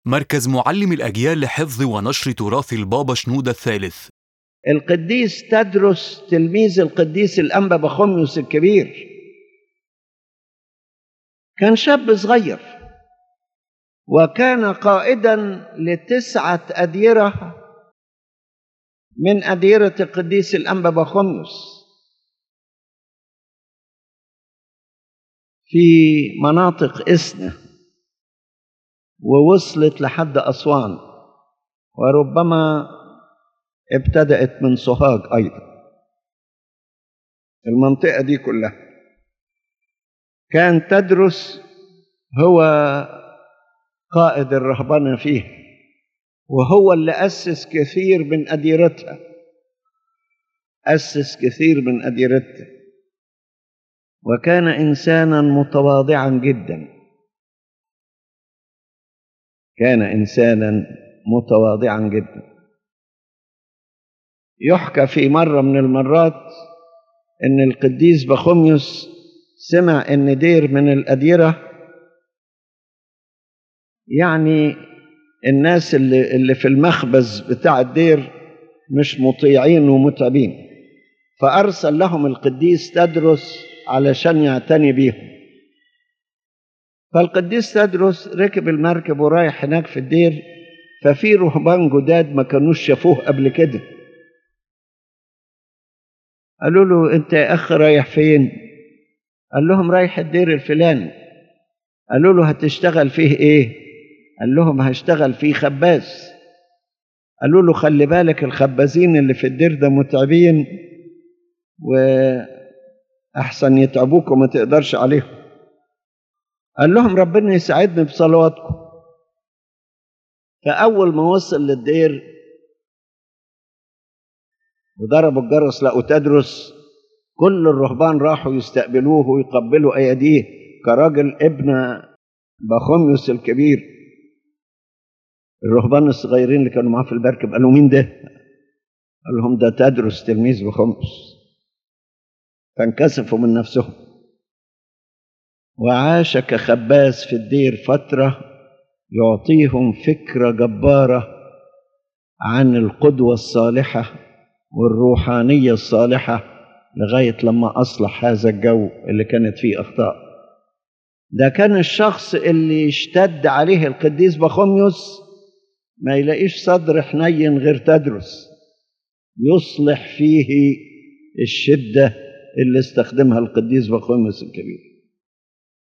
مركز معلم الأجيال لحفظ ونشر تراث البابا شنودة الثالث القديس تدرس تلميذ القديس الأنبا بخوميوس الكبير كان شاب صغير وكان قائدا لتسعة أديرة من أديرة القديس الأنبا بخوميوس في مناطق إسنا ووصلت لحد أسوان وربما ابتدأت من سوهاج أيضا المنطقة دي كلها كان تدرس هو قائد الرهبنة فيه وهو اللي أسس كثير من أديرتها أسس كثير من أديرتها وكان إنسانا متواضعا جدا كان إنسانا متواضعا جدا يحكى في مرة من المرات إن القديس بخوميوس سمع إن دير من الأديرة يعني الناس اللي, اللي في المخبز بتاع الدير مش مطيعين ومتعبين فأرسل لهم القديس تدرس علشان يعتني بيهم فالقديس تدرس ركب المركب ورايح هناك في الدير ففي رهبان جداد ما كانوش شافوه قبل كده قالوا له انت يا اخ رايح فين قال لهم رايح الدير الفلاني قالوا له هتشتغل فيه ايه قال لهم هشتغل فيه خباز قالوا له خلي بالك الخبازين اللي في الدير ده متعبين واحسن يتعبوك وما تقدرش عليهم قال لهم ربنا يساعدني بصلواتكم فاول ما وصل للدير وضربوا الجرس لقوا تدرس كل الرهبان راحوا يستقبلوه ويقبلوا ايديه كراجل ابن بخوميوس الكبير الرهبان الصغيرين اللي كانوا معاه في المركب قالوا مين ده؟ قال لهم ده تدرس تلميذ بخوميوس فانكسفوا من نفسهم وعاش كخباز في الدير فترة يعطيهم فكرة جبارة عن القدوة الصالحة والروحانية الصالحة لغاية لما أصلح هذا الجو اللي كانت فيه أخطاء ده كان الشخص اللي اشتد عليه القديس بخوميوس ما يلاقيش صدر حنين غير تدرس يصلح فيه الشدة اللي استخدمها القديس بخوميوس الكبير